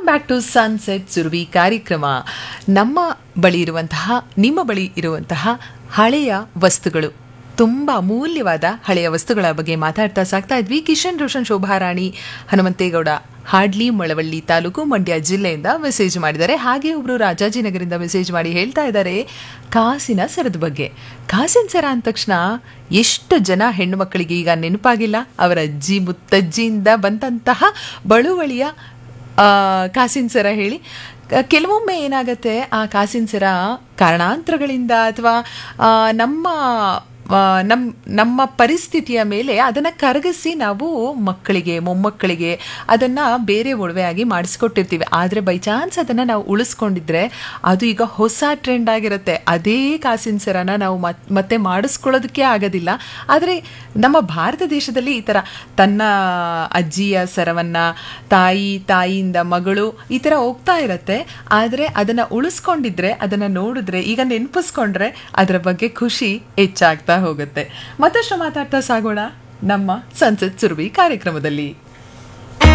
back to sunset ಸುರುವಿ ಕಾರ್ಯಕ್ರಮ ನಮ್ಮ ಬಳಿ ಇರುವಂತಹ ನಿಮ್ಮ ಬಳಿ ಇರುವಂತಹ ಹಳೆಯ ವಸ್ತುಗಳು ತುಂಬಾ ಅಮೂಲ್ಯವಾದ ಹಳೆಯ ವಸ್ತುಗಳ ಬಗ್ಗೆ ಮಾತಾಡ್ತಾ ಸಾಕ್ತಾ ಇದ್ವಿ ಕಿಶನ್ ರೋಷನ್ ಶೋಭಾರಾಣಿ ಹನುಮಂತೇಗೌಡ ಹಾಡ್ಲಿ ಮಳವಳ್ಳಿ ತಾಲೂಕು ಮಂಡ್ಯ ಜಿಲ್ಲೆಯಿಂದ ಮೆಸೇಜ್ ಮಾಡಿದ್ದಾರೆ ಹಾಗೆ ಒಬ್ರು ರಾಜಾಜಿನಗರಿಂದ ಮೆಸೇಜ್ ಮಾಡಿ ಹೇಳ್ತಾ ಇದ್ದಾರೆ ಕಾಸಿನ ಸರದ ಬಗ್ಗೆ ಕಾಸಿನ ಸರ ಅಂದ ತಕ್ಷಣ ಎಷ್ಟು ಜನ ಹೆಣ್ಣು ಮಕ್ಕಳಿಗೆ ಈಗ ನೆನಪಾಗಿಲ್ಲ ಅವರ ಅಜ್ಜಿ ಮುತ್ತಜ್ಜಿಯಿಂದ ಬಂದಂತಹ ಬಳುವಳಿಯ ಆ, ಕಾಸಿನ ಸರ ಹೇಳಿ ಕ- ಕೆಲವೊಮ್ಮೆ ಏನಾಗತ್ತೆ ಆ ಕಾಸಿನ ಸರ ಕಾರಣಾಂತರಗಳಿಂದ ಅಥವಾ ನಮ್ಮ ಆ, ನಮ್ ನಮ್ಮ ಪರಿಸ್ಥಿತಿಯ ಮೇಲೆ ಅದನ್ನ ಕರಗಿಸಿ ನಾವು ಮಕ್ಕಳಿಗೆ ಮೊಮ್ಮಕ್ಕಳಿಗೆ ಅದನ್ನ ಬೇರೆ ಒಡವೆಯಾಗಿ ಮಾಡಿಸ್ಕೊಟ್ಟಿರ್ತೀವಿ ಆದರೆ ಬೈ ಚಾನ್ಸ್ ಅದನ್ನ ನಾವು ಉಳಿಸ್ಕೊಂಡಿದ್ರೆ ಅದು ಈಗ ಹೊಸ ಟ್ರೆಂಡ್ ಆಗಿರುತ್ತೆ ಅದೇ ಕಾಸಿನ ಸರನ ನಾವು ಮತ್- ಮತ್ತೆ ಮಾಡಿಸ್ಕೊಳ್ಳೋದಕ್ಕೆ ಆಗೋದಿಲ್ಲ ಆದರೆ ನಮ್ಮ ಭಾರತ ದೇಶದಲ್ಲಿ ಈ ಥರ ತನ್ನ ಅಜ್ಜಿಯ ಸರವನ್ನ ತಾಯಿ ತಾಯಿಯಿಂದ ಮಗಳು ಈ ಥರ ಹೋಗ್ತಾ ಇರತ್ತೆ ಆದರೆ ಅದನ್ನ ಉಳಿಸ್ಕೊಂಡಿದ್ರೆ ಅದನ್ನ ನೋಡಿದ್ರೆ ಈಗ ನೆನಪಿಸ್ಕೊಂಡ್ರೆ ಅದರ ಬಗ್ಗೆ ಖುಷಿ ಹೆಚ್ಚಾಗ್ತಾ ಹೋಗುತ್ತೆ ಮತ್ತಷ್ಟು ಮಾತಾಡ್ತಾ ಸಾಗೋಣ ನಮ್ಮ ಸಂಸತ್ ಸುರಭಿ ಕಾರ್ಯಕ್ರಮದಲ್ಲಿ